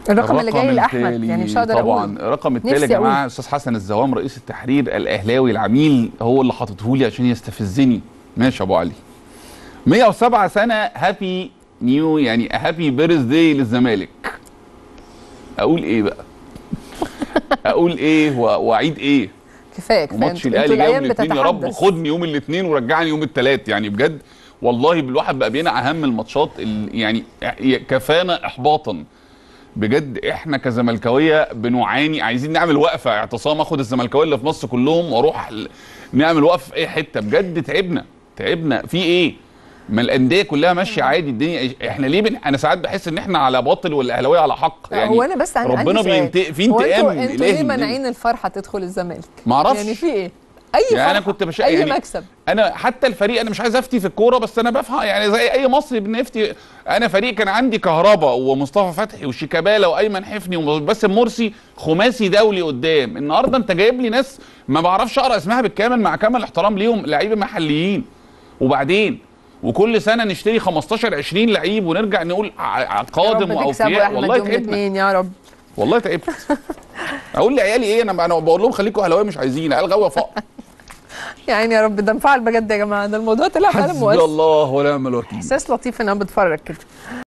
الرقم اللي جاي لاحمد التالي يعني مش هقدر طبعا اقول الرقم التالي يا نفسي أقول. جماعه استاذ حسن الزوام رئيس التحرير الاهلاوي العميل هو اللي حاطته لي عشان يستفزني ماشي يا ابو علي 107 سنه هابي نيو يعني هابي بيرث داي للزمالك اقول ايه بقى اقول ايه و- واعيد ايه كفايه كفايه وماتش انتوا- الاهلي انتوا جاي يوم الايام الاثنين يا رب بتتحدث خدني يوم الاثنين ورجعني يوم الثلاث يعني بجد والله الواحد بقى بينا اهم الماتشات ال- يعني كفانا احباطا بجد احنا كزملكاويه بنعاني عايزين نعمل وقفه اعتصام اخد الزملكاويه اللي في مصر كلهم واروح ل- نعمل وقفه في اي حته بجد تعبنا تعبنا في ايه ما الانديه كلها ماشيه عادي الدنيا احنا ليه بن... انا ساعات بحس ان احنا على باطل والاهلاويه على حق يعني هو انا بس عندي ربنا عندي سؤال. بينتقم في هو انتقام انتوا انتوا إلهي ليه من مانعين الفرحه تدخل الزمالك معرفش. يعني في ايه اي يعني أنا فرحة، كنت بش- اي يعني مكسب انا حتى الفريق انا مش عايز افتي في الكوره بس انا بفهم يعني زي اي مصري بنفتي انا فريق كان عندي كهربا ومصطفى فتحي وشيكابالا وايمن حفني وباسم مرسي خماسي دولي قدام النهارده انت جايب لي ناس ما بعرفش اقرا اسمها بالكامل مع كامل احترام ليهم لعيبه محليين وبعدين وكل سنه نشتري 15 20 لعيب ونرجع نقول ع- ع- يا قادم رب تكسبوا يا واوفياء احمد والله يوم تعبنا الاثنين يا رب والله تعبت اقول لعيالي ايه انا انا بقول لهم خليكم اهلاويه مش عايزين عيال غاويه فقر يعني يا رب ده انفعل بجد يا جماعه ده الموضوع طلع فعلا حسبي مؤثر الله ونعم الوكيل احساس لطيف ان انا بتفرج كده